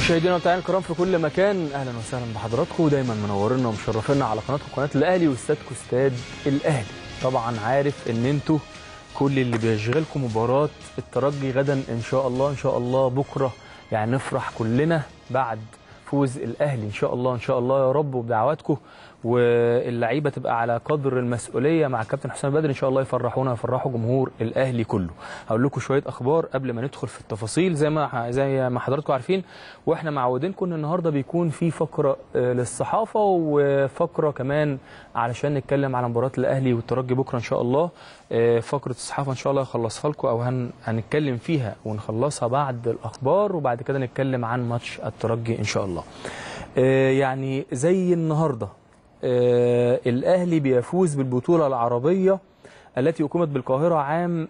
مشاهدينا ومتابعينا الكرام في كل مكان اهلا وسهلا بحضراتكم ودايما منورنا ومشرفينا على قناتكم قناه الاهلي واستادكم استاد الاهلي طبعا عارف ان انتوا كل اللي بيشغلكم مباراه الترجي غدا ان شاء الله ان شاء الله بكره يعني نفرح كلنا بعد فوز الاهلي ان شاء الله ان شاء الله يا رب وبدعواتكم واللعيبه تبقى على قدر المسؤوليه مع الكابتن حسام بدري ان شاء الله يفرحونا ويفرحوا جمهور الاهلي كله هقول لكم شويه اخبار قبل ما ندخل في التفاصيل زي ما زي ما حضراتكم عارفين واحنا معودينكم ان النهارده بيكون في فقره آه، للصحافه وفقره كمان علشان نتكلم على مباراه الاهلي والترجي بكره ان شاء الله آه، فقره الصحافه ان شاء الله هخلصها لكم او هن... هنتكلم فيها ونخلصها بعد الاخبار وبعد كده نتكلم عن ماتش الترجي ان شاء الله آه، يعني زي النهارده آه، الاهلي بيفوز بالبطوله العربيه التي اقيمت بالقاهره عام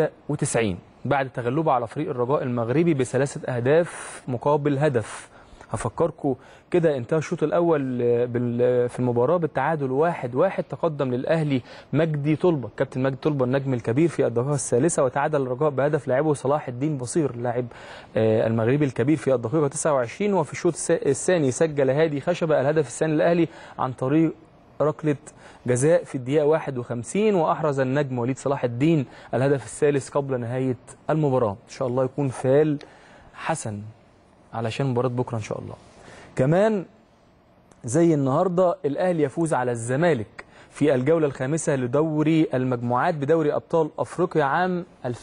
96 بعد تغلبه على فريق الرجاء المغربي بثلاثه اهداف مقابل هدف هفكركم كده انتهى الشوط الاول آه، بال- في المباراه بالتعادل واحد واحد تقدم للاهلي مجدي طلبه كابتن مجدي طلبه النجم الكبير في الدقيقه الثالثه وتعادل الرجاء بهدف لاعبه صلاح الدين بصير لاعب آه، المغربي الكبير في الدقيقه 29 وفي الشوط الس- الثاني سجل هادي خشبه الهدف الثاني للاهلي عن طريق ركله جزاء في الدقيقه 51 واحرز النجم وليد صلاح الدين الهدف الثالث قبل نهايه المباراه ان شاء الله يكون فال حسن علشان مباراه بكره ان شاء الله كمان زي النهارده الاهلي يفوز على الزمالك في الجوله الخامسه لدوري المجموعات بدوري ابطال افريقيا عام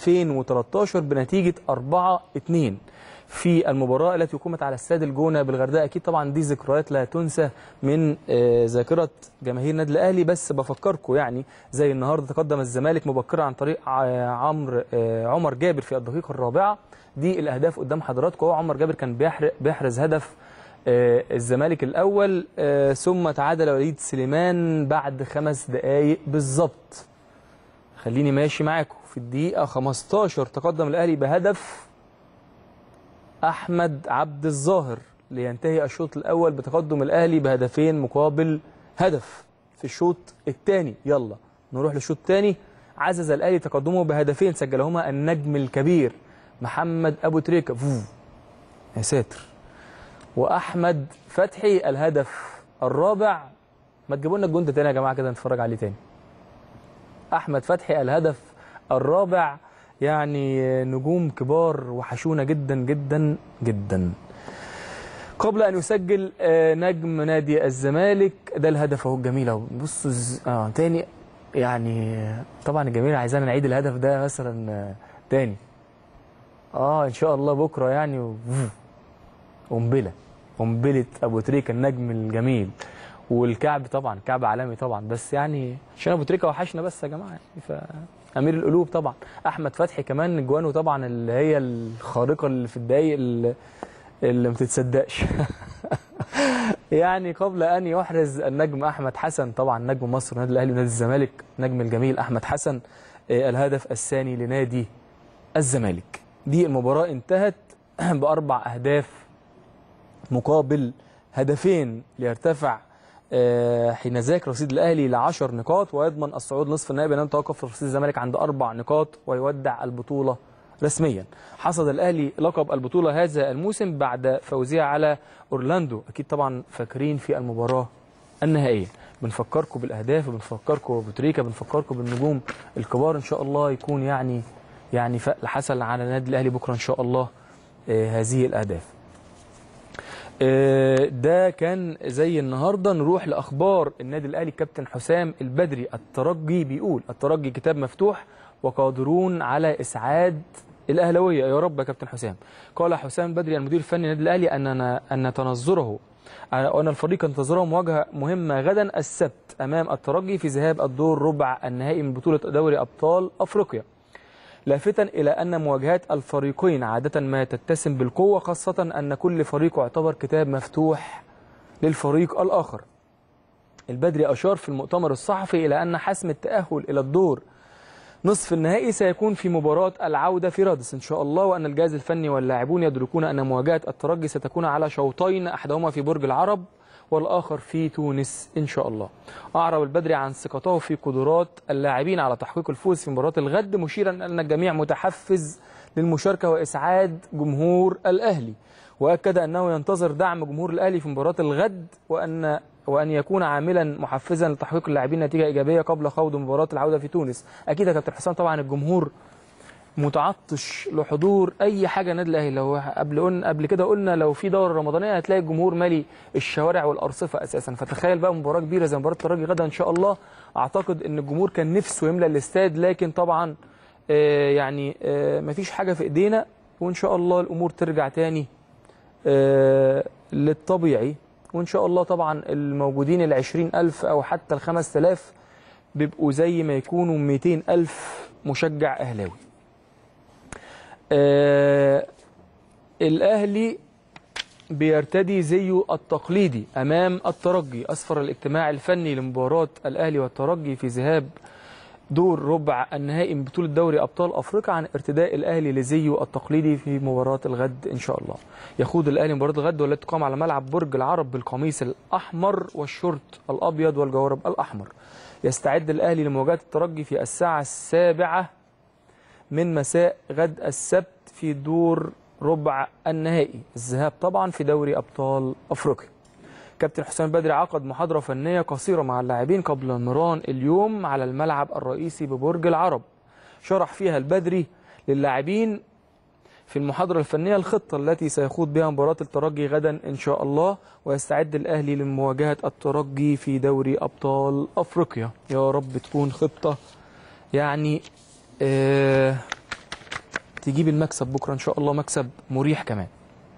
2013 بنتيجه 4 2 في المباراه التي اقيمت على استاد الجونه بالغردقه اكيد طبعا دي ذكريات لا تنسى من آه، ذاكره جماهير النادي الاهلي بس بفكركم يعني زي النهارده تقدم الزمالك مبكرا عن طريق ع- عمرو آه، عمر جابر في الدقيقه الرابعه دي الاهداف قدام حضراتكم هو عمر جابر كان بيحرق بيحرز هدف آه، الزمالك الاول آه، ثم تعادل وليد سليمان بعد خمس دقائق بالظبط خليني ماشي معاكم في الدقيقه 15 تقدم الاهلي بهدف احمد عبد الظاهر لينتهي الشوط الاول بتقدم الاهلي بهدفين مقابل هدف في الشوط الثاني يلا نروح للشوط الثاني عزز الاهلي تقدمه بهدفين سجلهما النجم الكبير محمد ابو تريكه فو. يا ساتر واحمد فتحي الهدف الرابع ما تجيبوا لنا الجون ده تاني يا جماعه كده نتفرج عليه تاني احمد فتحي الهدف الرابع يعني نجوم كبار وحشونا جدا جدا جدا قبل ان يسجل آه، نجم نادي الزمالك ده الهدف اهو الجميل اهو بصوا ز- اه تاني يعني آه، طبعا الجماهير عايزانا نعيد الهدف ده مثلا آه، تاني اه ان شاء الله بكره يعني و- قنبله قنبله ابو تريكه النجم الجميل والكعب طبعا كعب عالمي طبعا بس يعني عشان ابو تريكه وحشنا بس يا جماعه يعني فامير القلوب طبعا احمد فتحي كمان اجوانه طبعا اللي هي الخارقه اللي في الدقايق اللي, اللي ما تتصدقش يعني قبل ان يحرز النجم احمد حسن طبعا نجم مصر نادي الاهلي ونادي الزمالك نجم الجميل احمد حسن آه، الهدف الثاني لنادي الزمالك دي المباراه انتهت باربع اهداف مقابل هدفين ليرتفع آه، حين ذاك رصيد الاهلي ل 10 نقاط ويضمن الصعود نصف النهائي بينما توقف رصيد الزمالك عند اربع نقاط ويودع البطوله رسميا حصد الاهلي لقب البطوله هذا الموسم بعد فوزه على اورلاندو اكيد طبعا فاكرين في المباراه النهائيه بنفكركم بالاهداف وبنفكركم بتريكا بنفكركم بالنجوم الكبار ان شاء الله يكون يعني يعني فأل حسن على النادي الاهلي بكره ان شاء الله آه، هذه الاهداف آه، ده كان زي النهارده نروح لاخبار النادي الاهلي كابتن حسام البدري الترجي بيقول الترجي كتاب مفتوح وقادرون على اسعاد الاهلاويه يا رب يا كابتن حسام قال حسام البدري المدير الفني للنادي الاهلي اننا ان تنظره وان الفريق ينتظره مواجهه مهمه غدا السبت امام الترجي في ذهاب الدور ربع النهائي من بطوله دوري ابطال افريقيا لافتا إلى أن مواجهات الفريقين عادة ما تتسم بالقوة خاصة أن كل فريق يعتبر كتاب مفتوح للفريق الآخر البدري أشار في المؤتمر الصحفي إلى أن حسم التأهل إلى الدور نصف النهائي سيكون في مباراة العودة في رادس إن شاء الله وأن الجهاز الفني واللاعبون يدركون أن مواجهة الترجي ستكون على شوطين أحدهما في برج العرب والآخر في تونس إن شاء الله أعرب البدري عن ثقته في قدرات اللاعبين على تحقيق الفوز في مباراة الغد مشيرا أن الجميع متحفز للمشاركة وإسعاد جمهور الأهلي واكد انه ينتظر دعم جمهور الاهلي في مباراه الغد وان وان يكون عاملا محفزا لتحقيق اللاعبين نتيجه ايجابيه قبل خوض مباراه العوده في تونس اكيد يا كابتن حسام طبعا الجمهور متعطش لحضور اي حاجه نادي الاهلي لو قبل قلنا قبل كده قلنا لو في دوره رمضانيه هتلاقي الجمهور مالي الشوارع والارصفه اساسا فتخيل بقى مباراه كبيره زي مباراه الترجي غدا ان شاء الله اعتقد ان الجمهور كان نفسه يملى الاستاد لكن طبعا آه يعني آه مفيش حاجه في ايدينا وان شاء الله الامور ترجع تاني آه للطبيعي وان شاء الله طبعا الموجودين ال 20000 او حتى ال 5000 بيبقوا زي ما يكونوا 200000 مشجع اهلاوي آه الاهلي بيرتدي زيه التقليدي امام الترجي اسفر الاجتماع الفني لمباراه الاهلي والترجي في ذهاب دور ربع النهائي من بطوله دوري ابطال افريقيا عن ارتداء الاهلي لزيه التقليدي في مباراه الغد ان شاء الله. يخوض الاهلي مباراه الغد والتي تقام على ملعب برج العرب بالقميص الاحمر والشورت الابيض والجوارب الاحمر. يستعد الاهلي لمواجهه الترجي في الساعه السابعه من مساء غد السبت في دور ربع النهائي الذهاب طبعا في دوري ابطال افريقيا كابتن حسام بدري عقد محاضره فنيه قصيره مع اللاعبين قبل المران اليوم على الملعب الرئيسي ببرج العرب شرح فيها البدري للاعبين في المحاضرة الفنية الخطة التي سيخوض بها مباراة الترجي غدا إن شاء الله ويستعد الأهلي لمواجهة الترجي في دوري أبطال أفريقيا يا رب تكون خطة يعني آه تجيب المكسب بكرة إن شاء الله مكسب مريح كمان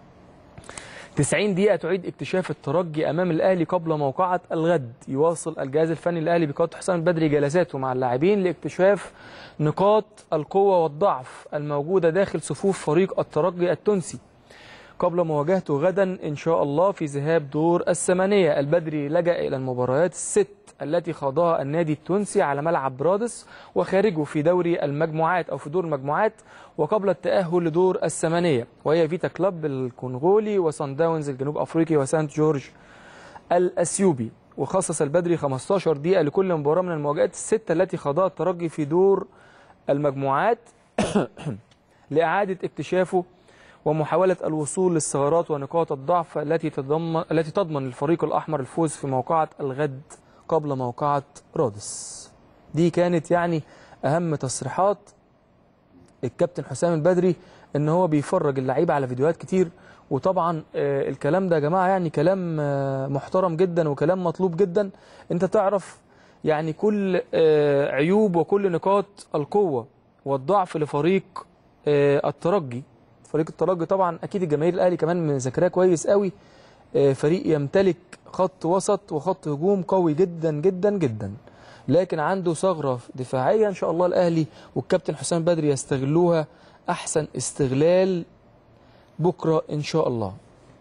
90 دقيقة تعيد اكتشاف الترجي أمام الأهلي قبل موقعة الغد يواصل الجهاز الفني الأهلي بقيادة حسام البدري جلساته مع اللاعبين لاكتشاف نقاط القوة والضعف الموجودة داخل صفوف فريق الترجي التونسي قبل مواجهته غدا إن شاء الله في ذهاب دور الثمانية البدري لجأ إلى المباريات الست التي خاضها النادي التونسي على ملعب برادس وخارجه في دوري المجموعات أو في دور المجموعات وقبل التأهل لدور الثمانية وهي فيتا كلوب الكونغولي وصن داونز الجنوب أفريقي وسانت جورج الأثيوبي وخصص البدري 15 دقيقة لكل مباراة من المواجهات الستة التي خاضها الترجي في دور المجموعات لإعادة اكتشافه ومحاولة الوصول للثغرات ونقاط الضعف التي تضمن التي تضمن للفريق الأحمر الفوز في موقعة الغد قبل موقعة رادس. دي كانت يعني أهم تصريحات الكابتن حسام البدري إن هو بيفرج اللعيبة على فيديوهات كتير وطبعا آه الكلام ده يا جماعة يعني كلام آه محترم جدا وكلام مطلوب جدا أنت تعرف يعني كل آه عيوب وكل نقاط القوة والضعف لفريق الترجي فريق الترجي طبعا اكيد الجماهير الاهلي كمان مذاكراه كويس قوي فريق يمتلك خط وسط وخط هجوم قوي جدا جدا جدا لكن عنده ثغره دفاعيه ان شاء الله الاهلي والكابتن حسام بدري يستغلوها احسن استغلال بكره ان شاء الله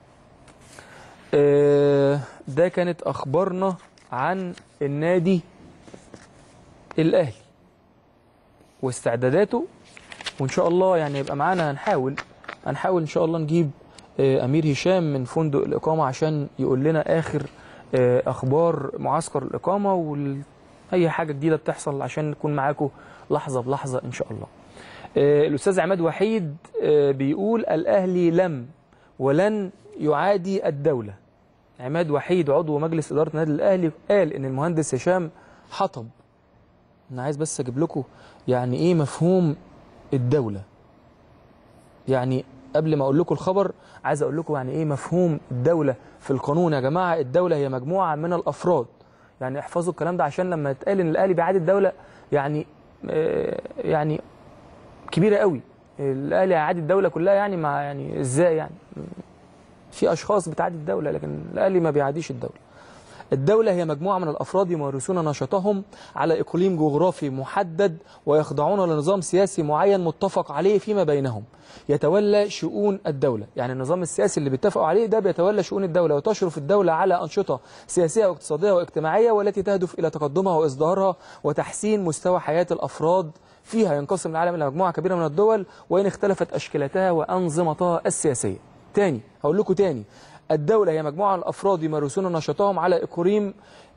ده كانت اخبارنا عن النادي الاهلي واستعداداته وان شاء الله يعني يبقى معانا هنحاول هنحاول ان شاء الله نجيب امير هشام من فندق الاقامه عشان يقول لنا اخر اخبار معسكر الاقامه واي حاجه جديده بتحصل عشان نكون معاكم لحظه بلحظه ان شاء الله الاستاذ عماد وحيد بيقول الاهلي لم ولن يعادي الدوله عماد وحيد عضو مجلس اداره النادي الاهلي قال ان المهندس هشام حطب انا عايز بس اجيب لكم يعني ايه مفهوم الدولة يعني قبل ما اقول لكم الخبر عايز اقول لكم يعني ايه مفهوم الدولة في القانون يا جماعة الدولة هي مجموعة من الافراد يعني احفظوا الكلام ده عشان لما يتقال ان الاهلي بيعادي الدولة يعني آه يعني كبيرة قوي الاهلي هيعادي الدولة كلها يعني مع يعني ازاي يعني في اشخاص بتعادي الدولة لكن الاهلي ما بيعاديش الدولة الدولة هي مجموعة من الأفراد يمارسون نشاطهم على إقليم جغرافي محدد ويخضعون لنظام سياسي معين متفق عليه فيما بينهم يتولى شؤون الدولة يعني النظام السياسي اللي بيتفقوا عليه ده بيتولى شؤون الدولة وتشرف الدولة على أنشطة سياسية واقتصادية واجتماعية والتي تهدف إلى تقدمها وإصدارها وتحسين مستوى حياة الأفراد فيها ينقسم العالم إلى مجموعة كبيرة من الدول وإن اختلفت أشكالاتها وأنظمتها السياسية تاني هقول لكم تاني الدولة هي مجموعة من الأفراد يمارسون نشاطهم على إقليم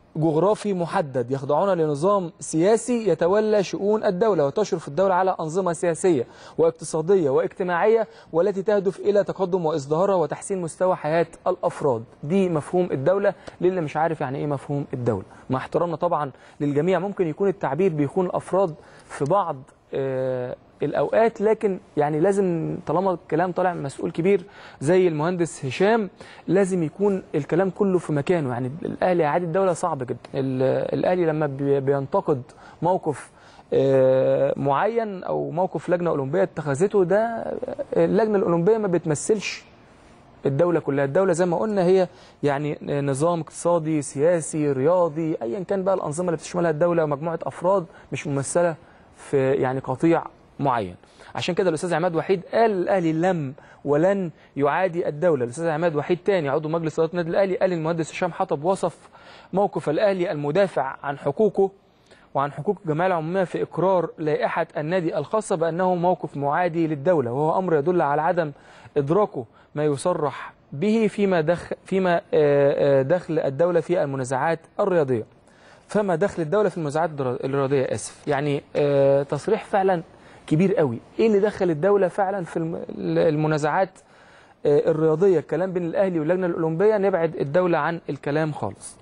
جغرافي محدد يخضعون لنظام سياسي يتولى شؤون الدولة وتشرف الدولة على أنظمة سياسية واقتصادية واجتماعية والتي تهدف إلى تقدم وازدهارها وتحسين مستوى حياة الأفراد دي مفهوم الدولة للي مش عارف يعني إيه مفهوم الدولة مع احترامنا طبعا للجميع ممكن يكون التعبير بيكون الأفراد في بعض آه، الاوقات لكن يعني لازم طالما الكلام طالع من مسؤول كبير زي المهندس هشام لازم يكون الكلام كله في مكانه يعني الاهلي اعاده الدوله صعب جدا ال- الاهلي لما بي- بينتقد موقف آه، معين او موقف لجنه اولمبيه اتخذته ده آه، اللجنه الاولمبيه ما بتمثلش الدولة كلها الدولة زي ما قلنا هي يعني نظام اقتصادي سياسي رياضي أيا كان بقى الأنظمة اللي بتشملها الدولة ومجموعة أفراد مش ممثلة في يعني قطيع معين عشان كده الأستاذ عماد وحيد قال الأهلي لم ولن يعادي الدولة الأستاذ عماد وحيد تاني عضو مجلس إدارة النادي الأهلي قال المهندس هشام حطب وصف موقف الأهلي المدافع عن حقوقه وعن حقوق الجمعيه العموميه في اقرار لائحه النادي الخاصه بانه موقف معادي للدوله وهو امر يدل على عدم ادراكه ما يصرح به فيما دخل فيما آه، آه، دخل الدوله في المنازعات الرياضيه. فما دخل الدوله في المنازعات الدرا- الرياضيه اسف يعني آه، تصريح فعلا كبير قوي ايه اللي دخل الدوله فعلا في الم- المنازعات آه، الرياضيه الكلام بين الاهلي واللجنه الاولمبيه نبعد الدوله عن الكلام خالص.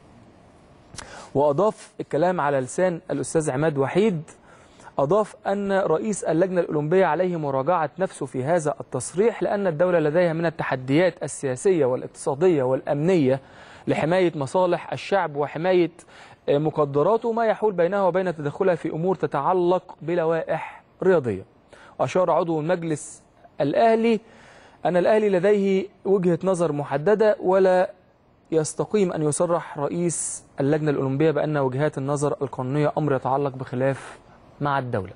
وأضاف الكلام على لسان الأستاذ عماد وحيد أضاف أن رئيس اللجنة الأولمبية عليه مراجعة نفسه في هذا التصريح لأن الدولة لديها من التحديات السياسية والاقتصادية والأمنية لحماية مصالح الشعب وحماية آه، مقدراته ما يحول بينها وبين تدخلها في أمور تتعلق بلوائح رياضية أشار عضو المجلس الأهلي أن الأهلي لديه وجهة نظر محددة ولا يستقيم أن يصرح رئيس اللجنة الأولمبية بأن وجهات النظر القانونية أمر يتعلق بخلاف مع الدولة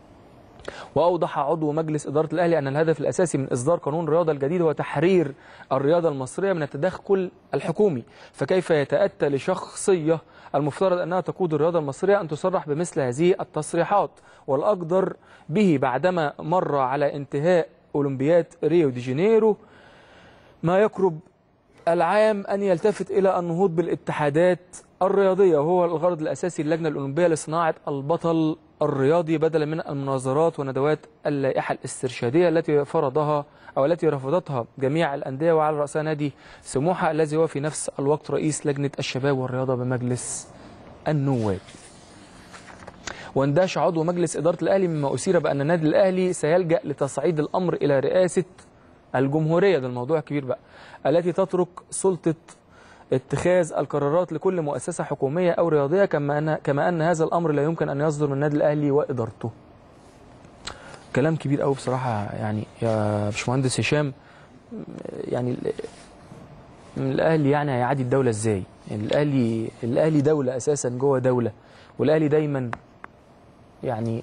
وأوضح عضو مجلس إدارة الأهلي أن الهدف الأساسي من إصدار قانون الرياضة الجديد هو تحرير الرياضة المصرية من التدخل الحكومي فكيف يتأتى لشخصية المفترض أنها تقود الرياضة المصرية أن تصرح بمثل هذه التصريحات والأقدر به بعدما مر على انتهاء أولمبياد ريو دي جانيرو ما يقرب العام أن يلتفت إلى النهوض بالاتحادات الرياضية وهو الغرض الأساسي للجنة الأولمبية لصناعة البطل الرياضي بدلا من المناظرات وندوات اللائحة الاسترشادية التي فرضها أو التي رفضتها جميع الأندية وعلى رأسها نادي سموحة الذي هو في نفس الوقت رئيس لجنة الشباب والرياضة بمجلس النواب واندهش عضو مجلس إدارة الأهلي مما أثير بأن النادي الأهلي سيلجأ لتصعيد الأمر إلى رئاسة الجمهورية ده الموضوع كبير بقى التي تترك سلطة اتخاذ القرارات لكل مؤسسة حكومية أو رياضية كما أن كما أن هذا الأمر لا يمكن أن يصدر من النادي الأهلي وإدارته. كلام كبير قوي بصراحة يعني يا باشمهندس هشام يعني ال- الأهلي يعني هيعادي الدولة إزاي؟ يعني الأهلي الأهلي دولة أساسا جوه دولة والأهلي دايما يعني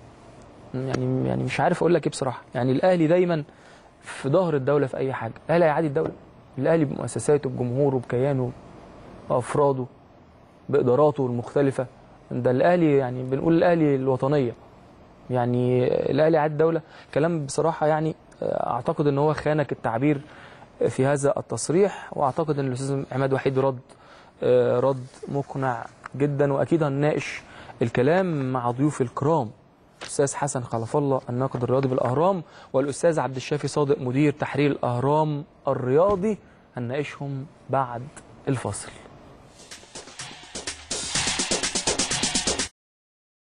يعني يعني مش عارف أقول لك إيه بصراحة يعني الأهلي دايما في ظهر الدولة في أي حاجة الأهلي هيعادي الدولة الأهلي بمؤسساته بجمهوره بكيانه بأفراده بإداراته المختلفة ده الأهلي يعني بنقول الأهلي الوطنية يعني الأهلي عاد دولة كلام بصراحة يعني أعتقد أن هو خانك التعبير في هذا التصريح وأعتقد أن الأستاذ عماد وحيد رد رد مقنع جدا وأكيد هنناقش الكلام مع ضيوف الكرام الاستاذ حسن خلف الله الناقد الرياضي بالاهرام والاستاذ عبد الشافي صادق مدير تحرير الاهرام الرياضي هنناقشهم بعد الفصل